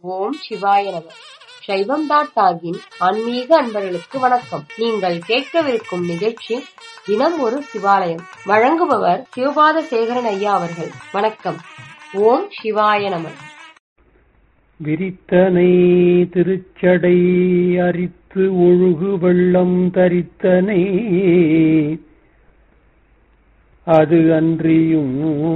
ஓம் சிவாய நம சைவம் டாட் டாகின் ஆன்மீக அன்பர்களுக்கு வணக்கம் நீங்கள் கேட்கவிருக்கும் நிகழ்ச்சி தினம் ஒரு சிவாலயம் வழங்குபவர் சிவபாத சேகரன் ஐயா அவர்கள் வணக்கம் ஓம் சிவாய நம விரித்தனை திருச்சடை அரித்து ஒழுகு வெள்ளம் தரித்தனை அது அன்றியும்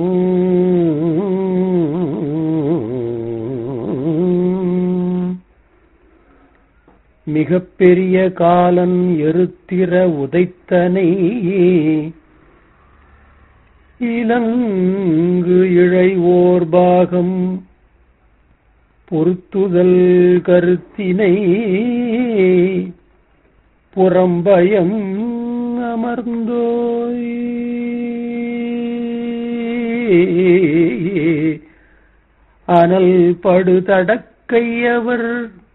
மிகப் பெரிய காலன் எருத்திர உதைத்தனை இலங்கு இழை ஓர் பாகம் பொருத்துதல் கருத்தினை புறம்பயம் அமர்ந்தோய் அனல் படுதடக்கையவர்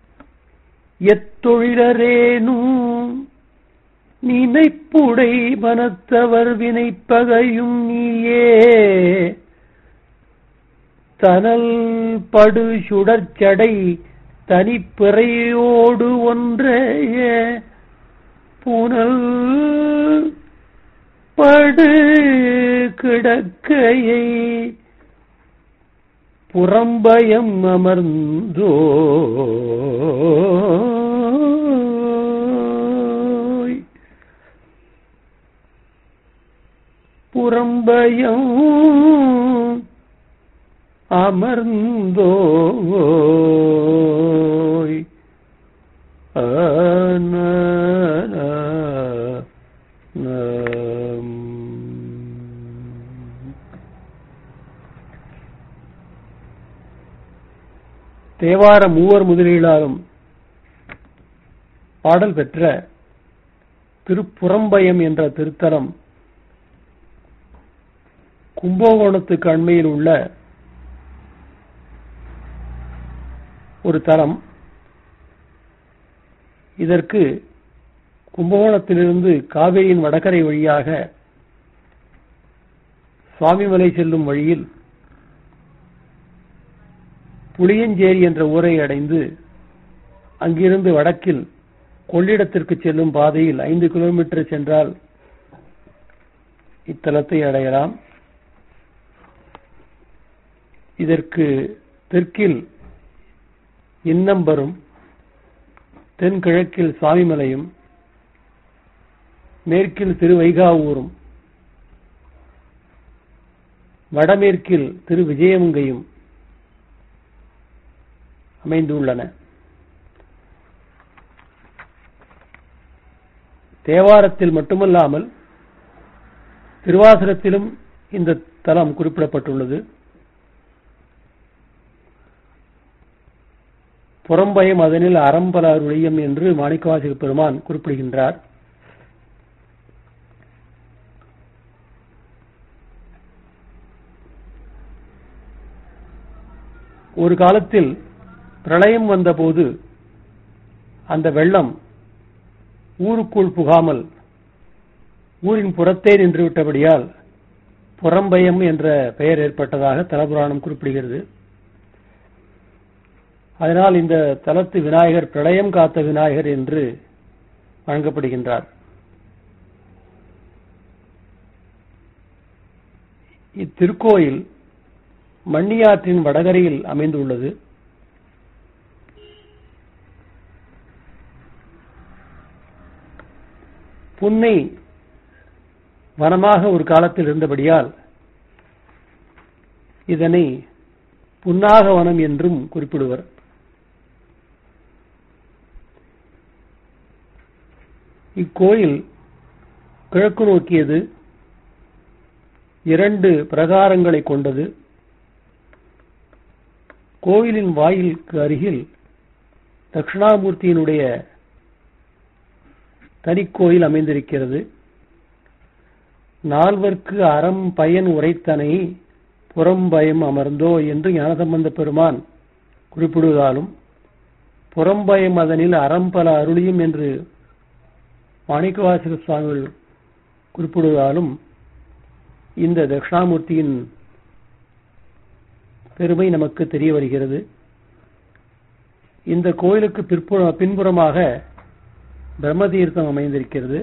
எத்தொழிலரேனும் நினைப்புடை மனத்தவர் வினைப்பகையும் நீயே தனல் படு சுடற்சடை தனிப்பிறையோடு ஒன்றைய புனல் படு கிடக்கையை புறம்பயம் அமர்ந்தோ புறம்பயம் அமர்ந்தோய் தேவார மூவர் முதலீடாலும் பாடல் பெற்ற திருப்புறம்பயம் என்ற திருத்தலம் கும்பகோணத்துக்கு அண்மையில் உள்ள ஒரு தலம் இதற்கு கும்பகோணத்திலிருந்து காவிரியின் வடகரை வழியாக சுவாமிமலை செல்லும் வழியில் புளியஞ்சேரி என்ற ஊரை அடைந்து அங்கிருந்து வடக்கில் கொள்ளிடத்திற்கு செல்லும் பாதையில் ஐந்து கிலோமீட்டர் சென்றால் இத்தலத்தை அடையலாம் இதற்கு தெற்கில் இன்னம்பரும் தென்கிழக்கில் சுவாமிமலையும் மேற்கில் திருவைகாவூரும் வடமேற்கில் திரு விஜயமங்கையும் அமைந்துள்ளன தேவாரத்தில் மட்டுமல்லாமல் திருவாசகத்திலும் இந்த தலம் குறிப்பிடப்பட்டுள்ளது புறம்பயம் அதனில் அறம்பல அருளியம் என்று மாணிக்கவாசிக பெருமான் குறிப்பிடுகின்றார் ஒரு காலத்தில் பிரளயம் வந்தபோது அந்த வெள்ளம் ஊருக்குள் புகாமல் ஊரின் புறத்தே நின்றுவிட்டபடியால் புறம்பயம் என்ற பெயர் ஏற்பட்டதாக தலபுராணம் குறிப்பிடுகிறது அதனால் இந்த தலத்து விநாயகர் பிரளயம் காத்த விநாயகர் என்று வழங்கப்படுகின்றார் இத்திருக்கோயில் மண்ணியாற்றின் வடகரையில் அமைந்துள்ளது புன்னை வனமாக ஒரு காலத்தில் இருந்தபடியால் இதனை புன்னாக வனம் என்றும் குறிப்பிடுவர் இக்கோயில் கிழக்கு நோக்கியது இரண்டு பிரகாரங்களை கொண்டது கோயிலின் வாயிலுக்கு அருகில் தட்சிணாமூர்த்தியினுடைய தனிக்கோயில் அமைந்திருக்கிறது நால்வர்க்கு அறம் பயன் உரைத்தனை புறம்பயம் அமர்ந்தோ என்று ஞானசம்பந்த பெருமான் குறிப்பிடுவதாலும் புறம்பயம் அதனில் அறம்பல அருளியும் என்று மாணிக்கவாசக சுவாமிகள் குறிப்பிடுவதாலும் இந்த தட்சிணாமூர்த்தியின் பெருமை நமக்கு தெரிய வருகிறது இந்த கோயிலுக்கு பிற்புற பின்புறமாக பிரம்மதீர்த்தம் அமைந்திருக்கிறது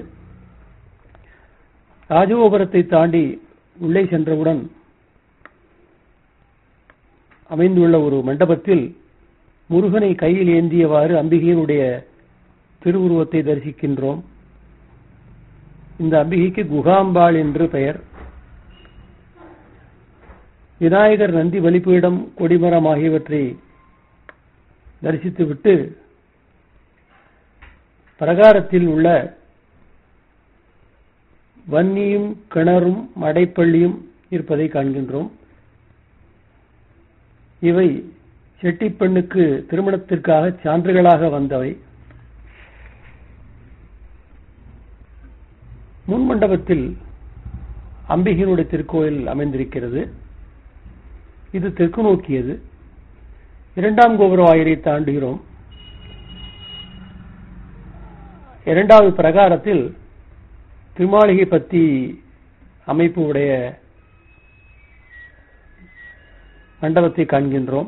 ராஜகோபுரத்தை தாண்டி உள்ளே சென்றவுடன் அமைந்துள்ள ஒரு மண்டபத்தில் முருகனை கையில் ஏந்தியவாறு அம்பிகையினுடைய திருவுருவத்தை தரிசிக்கின்றோம் இந்த அம்பிகைக்கு குகாம்பாள் என்று பெயர் விநாயகர் நந்தி பலிபீடம் கொடிமரம் ஆகியவற்றை தரிசித்துவிட்டு பிரகாரத்தில் உள்ள வன்னியும் கிணறும் மடைப்பள்ளியும் இருப்பதை காண்கின்றோம் இவை செட்டிப்பெண்ணுக்கு திருமணத்திற்காக சான்றுகளாக வந்தவை முன் மண்டபத்தில் அம்பிகையினுடைய திருக்கோயில் அமைந்திருக்கிறது இது தெற்கு நோக்கியது இரண்டாம் கோபுர வாயிலை தாண்டுகிறோம் இரண்டாவது பிரகாரத்தில் திருமாளிகை பத்தி அமைப்பு உடைய மண்டபத்தை காண்கின்றோம்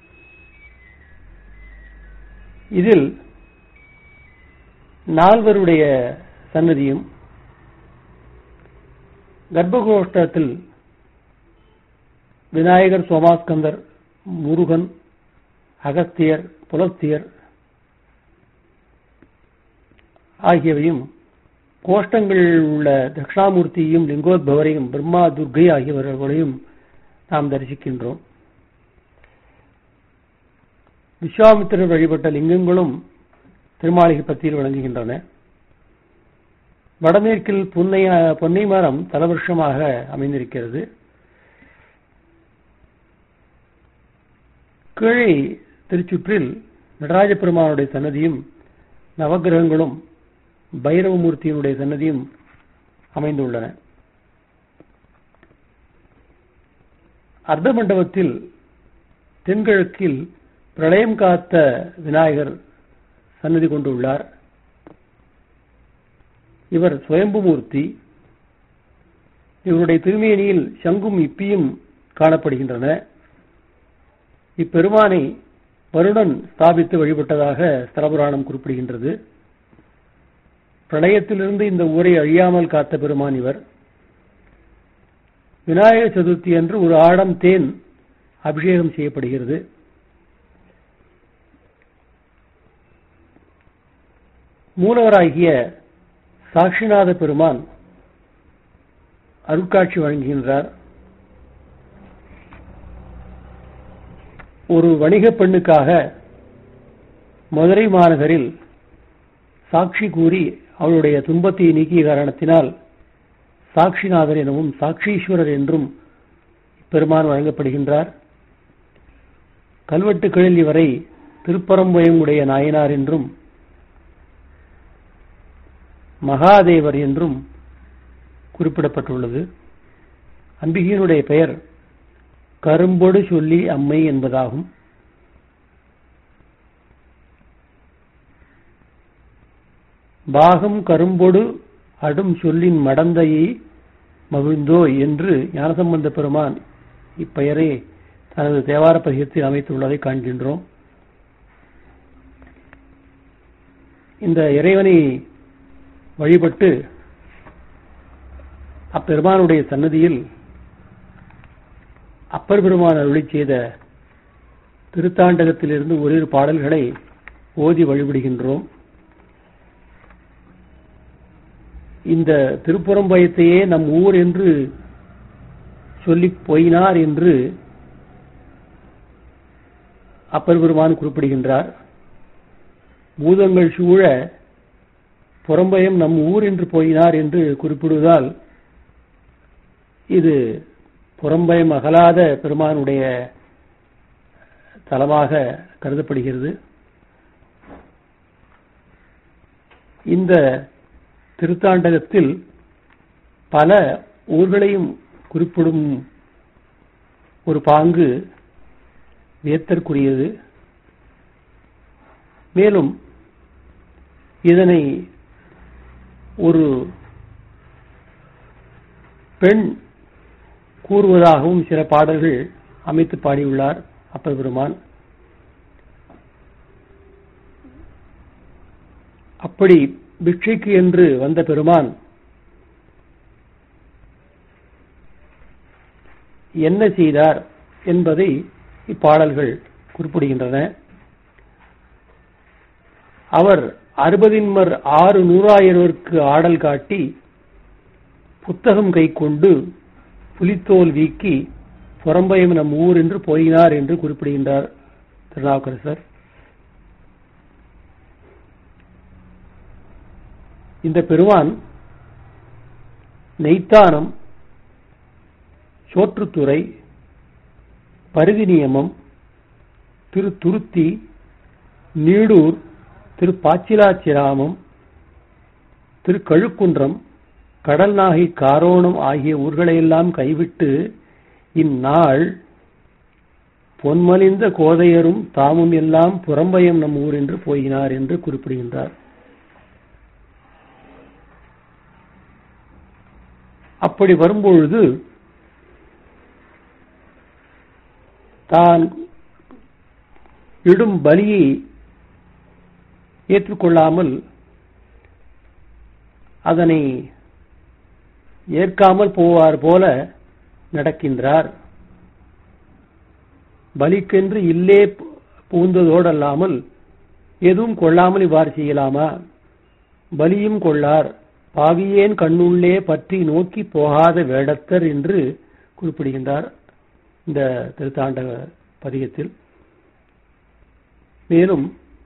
இதில் நால்வருடைய சன்னதியும் கர்ப்பகோஷ்டத்தில் விநாயகர் சோமாஸ்கந்தர் முருகன் அகஸ்தியர் புலஸ்தியர் ஆகியவையும் கோஷ்டங்களில் உள்ள தட்சிணாமூர்த்தியும் லிங்கோத்பவரையும் பிரம்மா துர்கை ஆகியவர்களையும் நாம் தரிசிக்கின்றோம் விஸ்வாமித்திரர் வழிபட்ட லிங்கங்களும் திருமாளிகை பத்தியில் விளங்குகின்றன வடமேற்கில் புன்னை பொன்னை மரம் தலவருஷமாக அமைந்திருக்கிறது கீழே திருச்சுற்றில் நடராஜ பெருமானுடைய சன்னதியும் நவகிரகங்களும் பைரவமூர்த்தியினுடைய சன்னதியும் அமைந்துள்ளன அர்த்த மண்டபத்தில் தென்கிழக்கில் பிரளயம் காத்த விநாயகர் சன்னதி கொண்டுள்ளார் இவர் சுயம்புமூர்த்தி இவருடைய திருமேனியில் சங்கும் இப்பியும் காணப்படுகின்றன இப்பெருமானை வருடன் ஸ்தாபித்து வழிபட்டதாக ஸ்தலபுராணம் குறிப்பிடுகின்றது பிரளயத்திலிருந்து இந்த ஊரை அழியாமல் காத்த பெருமான் இவர் விநாயகர் சதுர்த்தி அன்று ஒரு ஆடம் தேன் அபிஷேகம் செய்யப்படுகிறது மூலவராகிய சாட்சிநாத பெருமான் அருட்காட்சி வழங்குகின்றார் ஒரு வணிக பெண்ணுக்காக மதுரை மாநகரில் சாட்சி கூறி அவளுடைய துன்பத்தை நீக்கிய காரணத்தினால் சாட்சிநாதர் எனவும் சாட்சீஸ்வரர் என்றும் பெருமான் வழங்கப்படுகின்றார் கல்வெட்டுகளில் இவரை திருப்பரம்பயம் உடைய நாயனார் என்றும் மகாதேவர் என்றும் குறிப்பிடப்பட்டுள்ளது அம்பிகையினுடைய பெயர் கரும்பொடு சொல்லி அம்மை என்பதாகும் பாகம் கரும்பொடு அடும் சொல்லின் மடந்தையை மகிழ்ந்தோ என்று ஞானசம்பந்த பெருமான் இப்பெயரை தனது தேவார பதிகத்தில் அமைத்துள்ளதை காண்கின்றோம் இந்த இறைவனை வழிபட்டு அப்பெருமானுடைய சன்னதியில் அப்பர் பெருமான் அருளி செய்த திருத்தாண்டகத்திலிருந்து ஓரிரு பாடல்களை ஓதி வழிபடுகின்றோம் இந்த திருப்புறம்பயத்தையே நம் ஊர் என்று சொல்லி போயினார் என்று அப்பர் பெருமான் குறிப்பிடுகின்றார் பூதங்கள் சூழ புறம்பயம் நம் ஊர் என்று போயினார் என்று குறிப்பிடுவதால் இது புறம்பயம் அகலாத பெருமானுடைய தலமாக கருதப்படுகிறது இந்த திருத்தாண்டகத்தில் பல ஊர்களையும் குறிப்பிடும் ஒரு பாங்கு வியத்தற்குரியது மேலும் இதனை ஒரு பெண் கூறுவதாகவும் சில பாடல்கள் அமைத்து பாடியுள்ளார் அப்பர் பெருமான் அப்படி பிக்ஷைக்கு என்று வந்த பெருமான் என்ன செய்தார் என்பதை இப்பாடல்கள் குறிப்பிடுகின்றன அவர் அறுபதின்மர் ஆறு நூறாயிரவருக்கு ஆடல் காட்டி புத்தகம் கை கொண்டு புலித்தோல் வீக்கி புறம்பயம் நம் ஊர் என்று போயினார் என்று குறிப்பிடுகின்றார் திருநாவுக்கரசர் இந்த பெருமான் நெய்த்தானம் சோற்றுத்துறை பருதி நியமம் திரு துருத்தி நீடூர் திரு பாச்சிலாச்சிராமம் திரு கழுக்குன்றம் கடல்நாகை காரோணம் ஆகிய ஊர்களையெல்லாம் கைவிட்டு இந்நாள் பொன்மலிந்த கோதையரும் தாமும் எல்லாம் புறம்பயம் நம் ஊர் என்று போயினார் என்று குறிப்பிடுகின்றார் அப்படி வரும்பொழுது தான் இடும் பலியை ஏற்றுக்கொள்ளாமல் அதனை ஏற்காமல் போவார் போல நடக்கின்றார் பலிக்கென்று இல்லே புகுந்ததோடல்லாமல் எதுவும் கொள்ளாமல் இவ்வாறு செய்யலாமா பலியும் கொள்ளார் பாவியேன் கண்ணுள்ளே பற்றி நோக்கி போகாத வேடத்தர் என்று குறிப்பிடுகின்றார் இந்த திருத்தாண்ட பதிகத்தில் மேலும்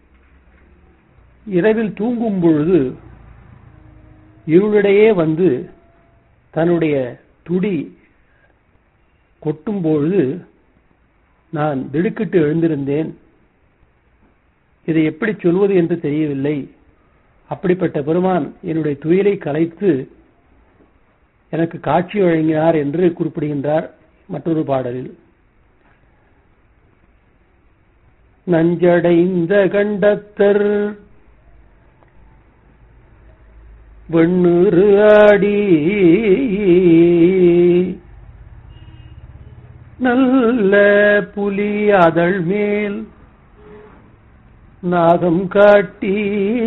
இரவில் தூங்கும் பொழுது இருளிடையே வந்து தன்னுடைய துடி கொட்டும் பொழுது நான் திடுக்கிட்டு எழுந்திருந்தேன் இதை எப்படி சொல்வது என்று தெரியவில்லை அப்படிப்பட்ட பெருமான் என்னுடைய துயிலை கலைத்து எனக்கு காட்சி வழங்கினார் என்று குறிப்பிடுகின்றார் மற்றொரு பாடலில் நஞ்சடைந்த கண்டத்தர் வெண்ணூறு ஆடி நல்ல புலி அதழ் மேல் நாகம் காட்டி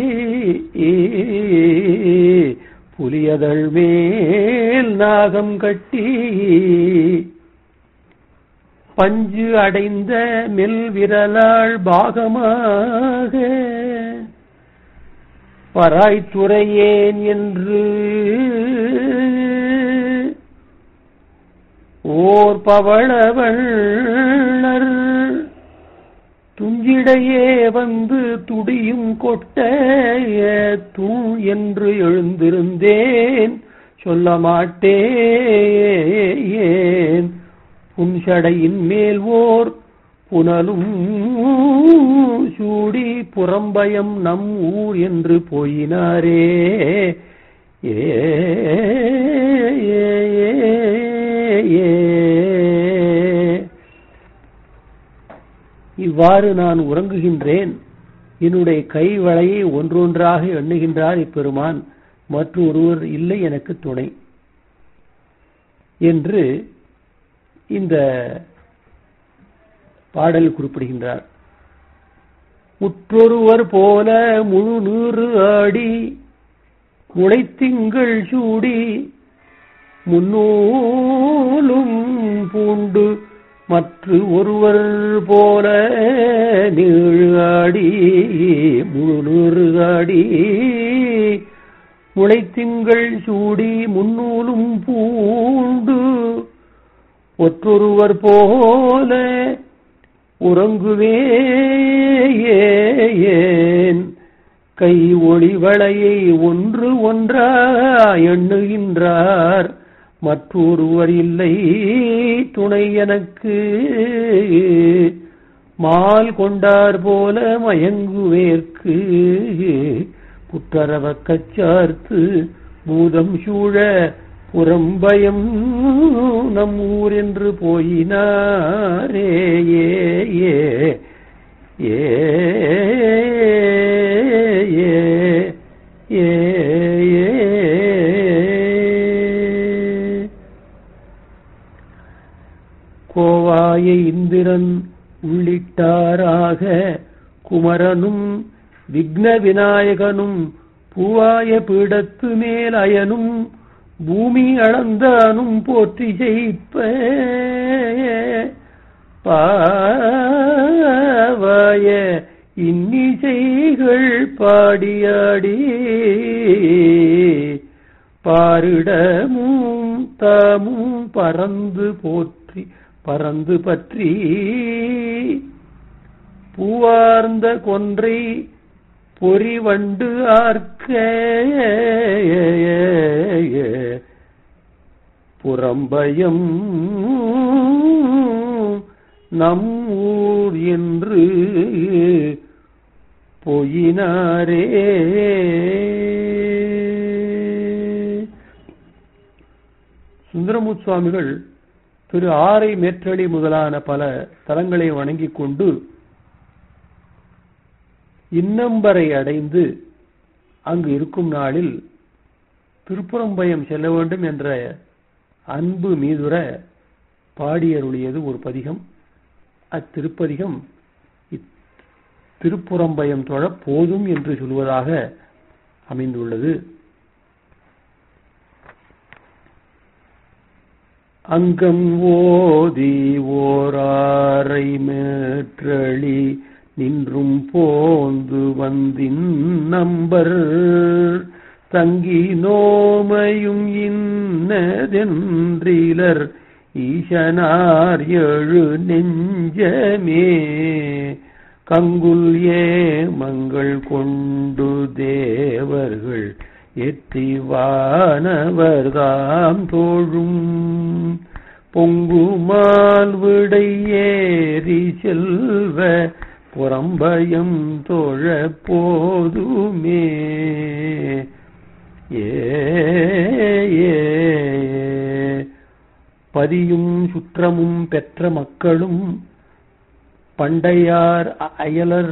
புலியதழ் மேல் நாகம் கட்டி பஞ்சு அடைந்த மெல் விரலாள் பாகமாக பராய்த்துறையேன் என்று ஓர் பவளவள்ளர் துஞ்சிடையே வந்து துடியும் கொட்ட தூ என்று எழுந்திருந்தேன் சொல்ல மாட்டேன் புன்சடையின் மேல் ஓர் புனலும் சூடி புறம்பயம் நம் ஊர் என்று போயினாரே ஏ ஏ, ஏ, ஏ. இவ்வாறு நான் உறங்குகின்றேன் என்னுடைய கை வளையை ஒன்றொன்றாக எண்ணுகின்றார் இப்பெருமான் மற்றொருவர் இல்லை எனக்கு துணை என்று இந்த பாடல் குறிப்பிடுகின்றார் முற்றொருவர் போல முழு நூறு ஆடி முளைத்திங்கள் சூடி முன்னூலும் பூண்டு மற்ற ஒருவர் போல நீழாடி முழு நூறு ஆடி முளைத்திங்கள் சூடி முன்னூலும் பூண்டு ஒற்றொருவர் போல உறங்குவேன் கை ஒளிவளையை ஒன்று ஒன்றா எண்ணுகின்றார் மற்றொருவர் இல்லை துணை எனக்கு மால் கொண்டார் போல மயங்குவேற்கு புற்றரவ கச்சார்த்து பூதம் சூழ புறம்பயம் நம் ஊர் என்று போயினாரே ஏ ஏ ஏ ஏ ஏ ஏ கோவாய இந்திரன் உள்ளிட்டாராக குமரனும் விக்ன விநாயகனும் பூவாய பீடத்து மேல் அயனும் பூமி அளந்தானும் போற்றி செய்ப்ப பாவாய இன்னிசைகள் பாடியாடி பாரிடமும் தாமும் பறந்து போற்றி பறந்து பற்றி பூவார்ந்த கொன்றை பொறிவண்டு ஆர்க்க புறம்பயம் நம் ஊர் என்று போயினாரே சுந்தரமுத் சுவாமிகள் திரு ஆரை மேற்றளி முதலான பல தலங்களை வணங்கிக் கொண்டு இன்னம்பரை அடைந்து அங்கு இருக்கும் நாளில் திருப்புறம்பயம் செல்ல வேண்டும் என்ற அன்பு மீதுர பாடியருளியது ஒரு பதிகம் அத்திருப்பதிகம் திருப்புறம்பயம் தொழ போதும் என்று சொல்வதாக அமைந்துள்ளது அங்கம் ஓதி ஓராரை மேற்றளி நின்றும் போந்து வந்தின் நம்பர் தங்கி நோமையும் இன்னதென்றிலர் ஈசனார் எழு நெஞ்சமே கங்குல் ஏமங்கள் கொண்டு தேவர்கள் எத்திவானவர்தாம் தோழும் பொங்குமால் விடை ஏறி செல்வ புறம்பயம் தோழ போதுமே ஏ பதியும் சுற்றமும் பெற்ற மக்களும் பண்டையார் அயலர்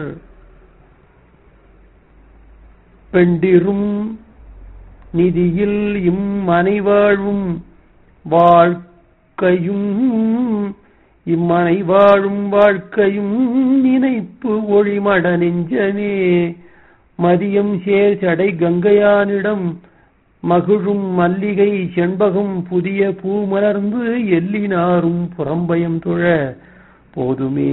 பெண்டிரும் நிதியில் இம் மனைவாழும் வாழ்க்கையும் இம்மனை வாழும் வாழ்க்கையும் நினைப்பு ஒளிமட நெஞ்சமே மதியம் சேர் சடை கங்கையானிடம் மகிழும் மல்லிகை செண்பகம் புதிய பூ மலர்ந்து எல்லினாரும் புறம்பயம் தொழ போதுமே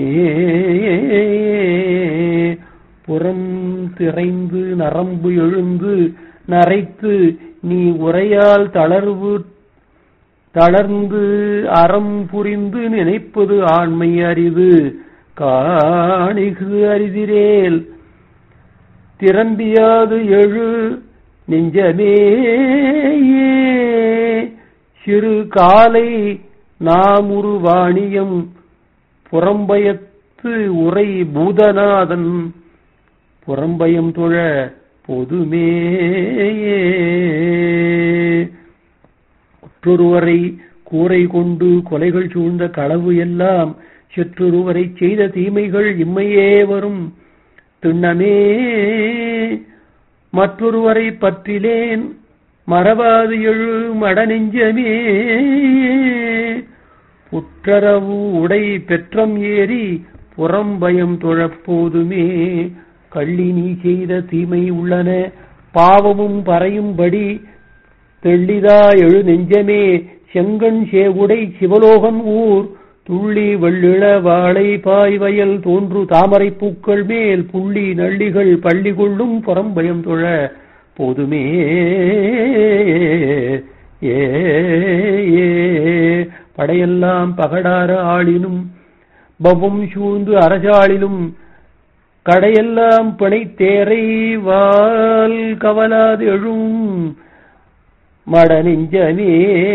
புறம் திரைந்து நரம்பு எழுந்து நரைத்து நீ உரையால் தளர்வு தளர்ந்து அறம் புரிந்து நினைப்பது ஆண்மை அரிது காணிகு அரிதிரேல் திரம்பியாது எழு நெஞ்சமே சிறு காலை நாமுரு வாணியம் புறம்பயத்து உரை பூதநாதன் புறம்பயம் தொழ பொதுமே ஒற்றொருவரை கூரை கொண்டு கொலைகள் சூழ்ந்த களவு எல்லாம் செற்றொருவரை செய்த தீமைகள் இம்மையே வரும் திண்ணமே மற்றொருவரை பற்றிலேன் மறவாது எழு மடநெஞ்சமே புற்றரவு உடை பெற்றம் ஏறி புறம்பயம் தொழப்போதுமே கள்ளி நீ செய்த தீமை உள்ளன பாவமும் பறையும்படி தெள்ளிதா எழு நெஞ்சமே செங்கண் சேவுடை சிவலோகம் ஊர் துள்ளி வெள்ளிள வாழை பாய்வயல் தோன்று தாமரை பூக்கள் மேல் புள்ளி நள்ளிகள் பள்ளி கொள்ளும் புறம்பயம் தொழ போதுமே ஏ ஏ படையெல்லாம் பகடார ஆளினும் பவம் சூழ்ந்து அரசாளிலும் கடையெல்லாம் பிணைத்தேரை வால் கவலாது எழும் மட நெஞ்சமே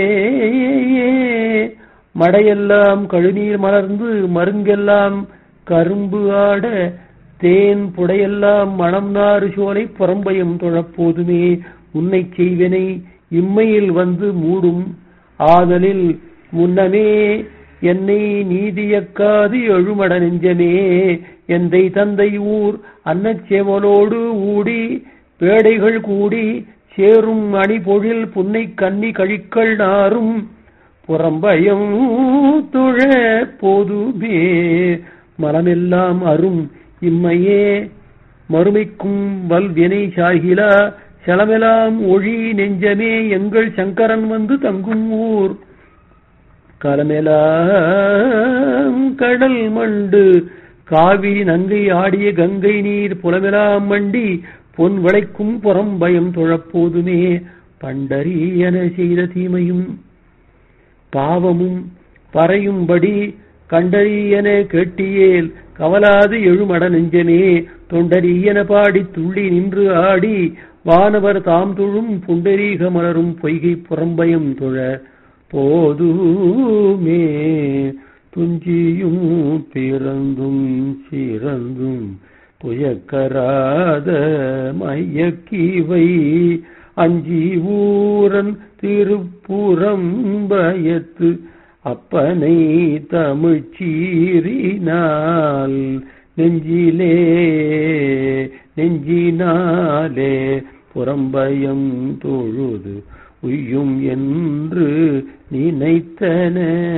மடையெல்லாம் கழுநீர் மலர்ந்து மருங்கெல்லாம் கரும்பு ஆட தேன் புடையெல்லாம் மணம் நாறு சோலை புறம்பயம் தொழப்போதுமே உன்னை செய்வனை இம்மையில் வந்து மூடும் ஆதலில் முன்னமே என்னை நீதியக்காது எழுமட நெஞ்சமே எந்தை தந்தை ஊர் அன்னச்செவலோடு ஊடி பேடைகள் கூடி சேரும் அணிபொழில் புன்னை கன்னி கழிக்கள் நாரும் புறம்பயம் துழ போதுமே மனமெல்லாம் அரும் இம்மையே மறுமைக்கும் வல்வினை சாகிலா செலமெலாம் ஒழி நெஞ்சமே எங்கள் சங்கரன் வந்து தங்கும் ஊர் காலமெலாம் கடல் மண்டு காவிரி நங்கை ஆடிய கங்கை நீர் புலமெலாம் மண்டி பொன் விளைக்கும் புறம் பயம் தொழப்போதுமே பண்டரி என செய்த தீமையும் பாவமும் பறையும்படி கண்டறியன கேட்டியேல் கவலாது எழுமட நெஞ்சமே தொண்டரியன பாடி துள்ளி நின்று ஆடி வானவர் தாம் தொழும் புண்டரீக மலரும் பொய்கை புறம்பயம் தொழ போதுமே துஞ்சியும் பிறந்தும் சிறந்தும் புயக்கராத மையக்கிவை அஞ்சி ஊரன் திருப்புறம்பயத்து அப்பனை தமிழ்ச்சீரினால் நெஞ்சிலே நெஞ்சினாலே புறம்பயம் தொழுது உய்யும் என்று நினைத்தன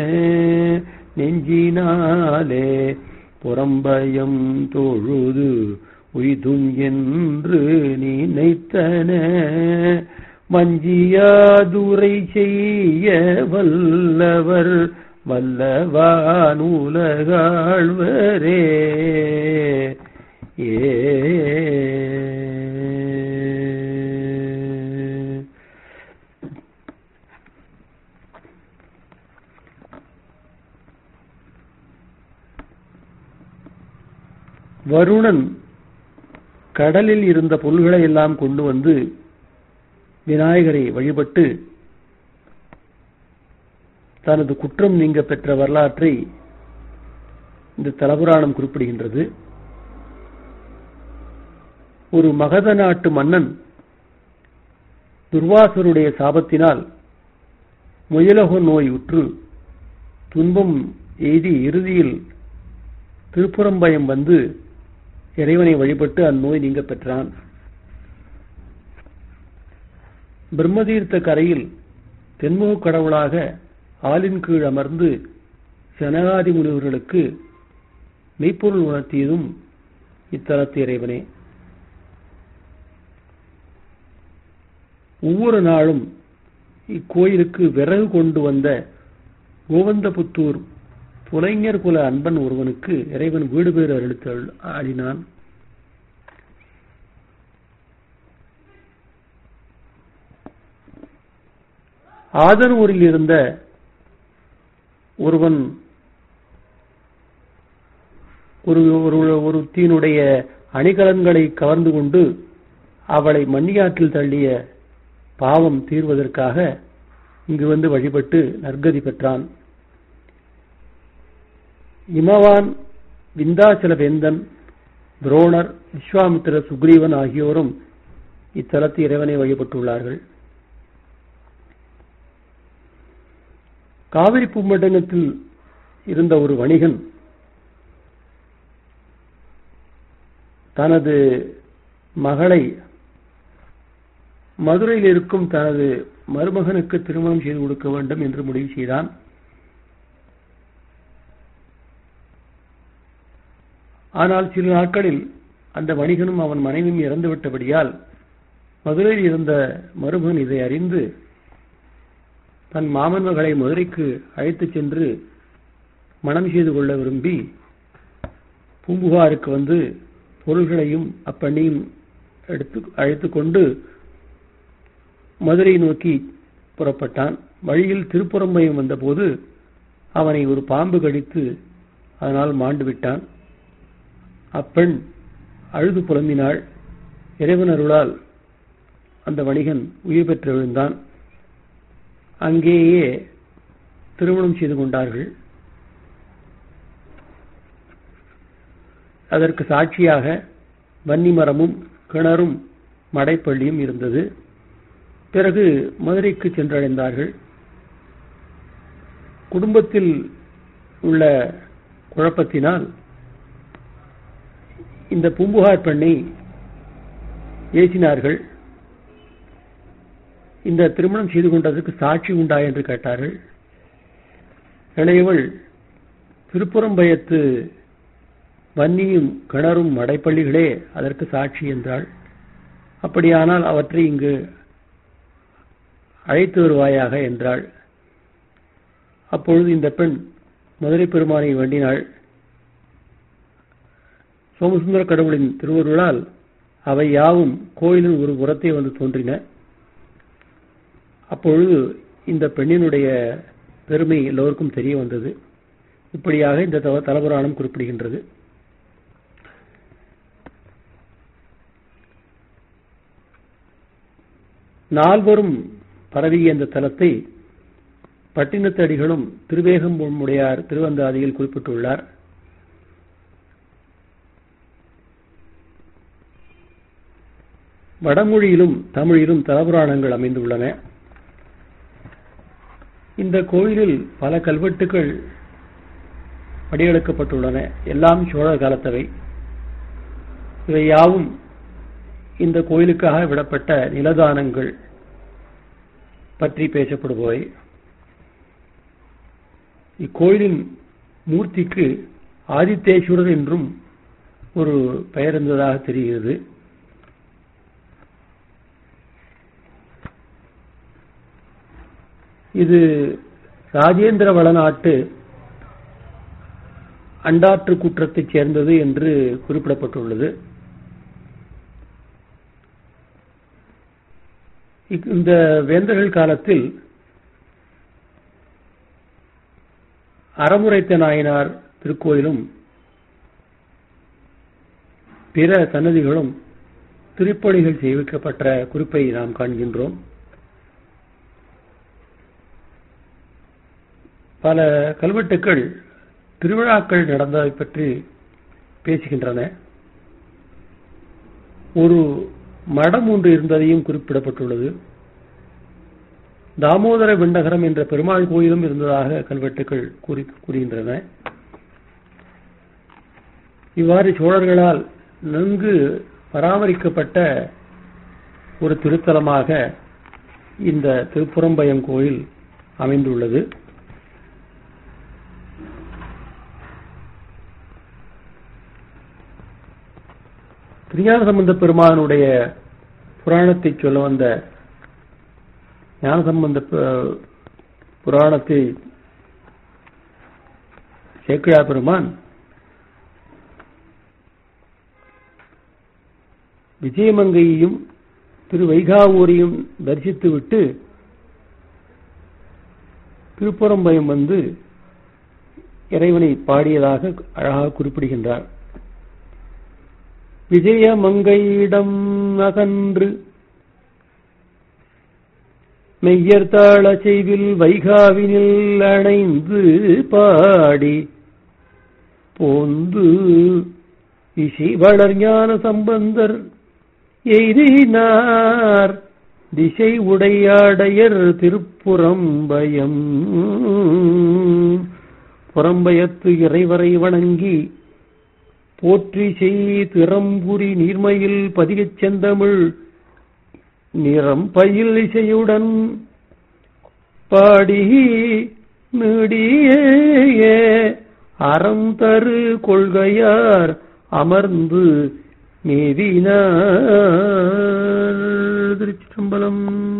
நெஞ்சினாலே புறம்பயம் தொழுது உய்தும் என்று நினைத்தன மஞ்சியாதுரை செய்ய வல்லவர் வல்லவானுலகாழ்வரே ஏ வருணன் கடலில் இருந்த பொருள்களை எல்லாம் கொண்டு வந்து விநாயகரை வழிபட்டு தனது குற்றம் நீங்க பெற்ற வரலாற்றை இந்த தலபுராணம் குறிப்பிடுகின்றது ஒரு மகத நாட்டு மன்னன் துர்வாசருடைய சாபத்தினால் முயலக நோய் உற்று துன்பம் எய்தி இறுதியில் திருப்புறம்பயம் வந்து இறைவனை வழிபட்டு அந்நோய் நீங்க பெற்றான் பிரம்மதீர்த்த கரையில் தென்முக கடவுளாக ஆலின் கீழ் அமர்ந்து சனகாதி முனிவர்களுக்கு மெய்ப்பொருள் உணர்த்தியதும் இத்தலத்து இறைவனே ஒவ்வொரு நாளும் இக்கோயிலுக்கு விறகு கொண்டு வந்த கோவந்தபுத்தூர் புலைஞர் குல அன்பன் ஒருவனுக்கு இறைவன் வீடு பேறு அருளித்து ஆடினான் ஆதனூரில் இருந்த ஒருவன் ஒரு ஒரு ஒருத்தியினுடைய அணிகலன்களை கவர்ந்து கொண்டு அவளை மண்ணியாற்றில் தள்ளிய பாவம் தீர்வதற்காக இங்கு வந்து வழிபட்டு நற்கதி பெற்றான் இமவான் விந்தாச்சல வேந்தன் துரோணர் விஸ்வாமித்திர சுக்ரீவன் ஆகியோரும் இத்தலத்து இறைவனை வழிபட்டுள்ளார்கள் காவிரி பூமண்டலத்தில் இருந்த ஒரு வணிகன் தனது மகளை மதுரையில் இருக்கும் தனது மருமகனுக்கு திருமணம் செய்து கொடுக்க வேண்டும் என்று முடிவு செய்தான் ஆனால் சில நாட்களில் அந்த வணிகனும் அவன் மனைவியும் இறந்துவிட்டபடியால் மதுரையில் இருந்த மருமகன் இதை அறிந்து தன் மாமன் மகளை மதுரைக்கு அழைத்துச் சென்று மனம் செய்து கொள்ள விரும்பி பூம்புகாருக்கு வந்து பொருள்களையும் அப்பெண்ணையும் எடுத்து அழைத்துக் கொண்டு மதுரை நோக்கி புறப்பட்டான் வழியில் திருப்புறம்பயம் வந்தபோது அவனை ஒரு பாம்பு கடித்து அதனால் மாண்டு விட்டான் அப்பெண் அழுது புலம்பினாள் இறைவன் அருளால் அந்த வணிகன் உயிர் பெற்று விழுந்தான் அங்கேயே திருமணம் செய்து கொண்டார்கள் அதற்கு சாட்சியாக வன்னி மரமும் கிணறும் மடைப்பள்ளியும் இருந்தது பிறகு மதுரைக்கு சென்றடைந்தார்கள் குடும்பத்தில் உள்ள குழப்பத்தினால் இந்த பூம்புகார் பெண்ணை ஏசினார்கள் இந்த திருமணம் செய்து கொண்டதற்கு சாட்சி உண்டா என்று கேட்டார்கள் இளையவள் திருப்புறம்பயத்து பன்னியும் கிணறும் மடைப்பள்ளிகளே அதற்கு சாட்சி என்றாள் அப்படியானால் அவற்றை இங்கு அழைத்து வருவாயாக என்றாள் அப்பொழுது இந்த பெண் மதுரை பெருமானை வேண்டினாள் சோமசுந்தர கடவுளின் திருவருளால் அவை யாவும் கோயிலின் ஒரு புறத்தை வந்து தோன்றின அப்பொழுது இந்த பெண்ணினுடைய பெருமை எல்லோருக்கும் தெரிய வந்தது இப்படியாக இந்த தவ- தலபுராணம் குறிப்பிடுகின்றது நால்வரும் பரவிய இந்த தலத்தை பட்டினத்தடிகளும் திருவேகம்புடையார் திருவந்தாதியில் குறிப்பிட்டுள்ளார் வடமொழியிலும் தமிழிலும் தலபுராணங்கள் அமைந்துள்ளன இந்த கோயிலில் பல கல்வெட்டுகள் படியெடுக்கப்பட்டுள்ளன எல்லாம் சோழர் காலத்தவை இவை யாவும் இந்த கோயிலுக்காக விடப்பட்ட நிலதானங்கள் பற்றி பேசப்படுபவை இக்கோயிலின் மூர்த்திக்கு ஆதித்தேஸ்வரர் என்றும் ஒரு பெயர் இருந்ததாக தெரிகிறது இது ராஜேந்திர வளநாட்டு அண்டாற்று குற்றத்தைச் சேர்ந்தது என்று குறிப்பிடப்பட்டுள்ளது இக்- இந்த வேந்தர்கள் காலத்தில் அறமுறைத்த நாயனார் திருக்கோயிலும் பிற சன்னதிகளும் திருப்பணிகள் செய்விக்கப்பட்ட குறிப்பை நாம் காண்கின்றோம் பல கல்வெட்டுக்கள் திருவிழாக்கள் நடந்ததை பற்றி பேசுகின்றன ஒரு மடம் ஒன்று இருந்ததையும் குறிப்பிடப்பட்டுள்ளது தாமோதர விண்ணகரம் என்ற பெருமாள் கோயிலும் இருந்ததாக கல்வெட்டுக்கள் கூறி கூறுகின்றன இவ்வாறு சோழர்களால் நன்கு பராமரிக்கப்பட்ட ஒரு திருத்தலமாக இந்த திருப்புறம்பயம் கோயில் அமைந்துள்ளது திருஞான சம்பந்த பெருமானுடைய புராணத்தை சொல்ல வந்த ஞான சம்பந்த ப- புராணத்தை சேக்கிழா பெருமான் விஜயமங்கையையும் திரு வைகாவூரையும் தரிசித்துவிட்டு திருப்புறம்பயம் வந்து இறைவனை பாடியதாக அழகாக குறிப்பிடுகின்றார் விஜயமங்கையிடம் அகன்று மெய்யர்தாள செய்வில் வைகாவினில் அணைந்து பாடி போந்து இசை வளர் ஞான சம்பந்தர் எய்தினார் திசை உடையாடையர் திருப்புறம்பயம் புறம்பயத்து இறைவரை வணங்கி போற்றி செய் திறம்புரி நீர்மையில் பதிகச் செந்தமிழ் நிறம் பயில் இசையுடன் பாடி நீடிய அறம் தரு கொள்கையார் அமர்ந்து மேவினார் திருச்சிற்றம்பலம்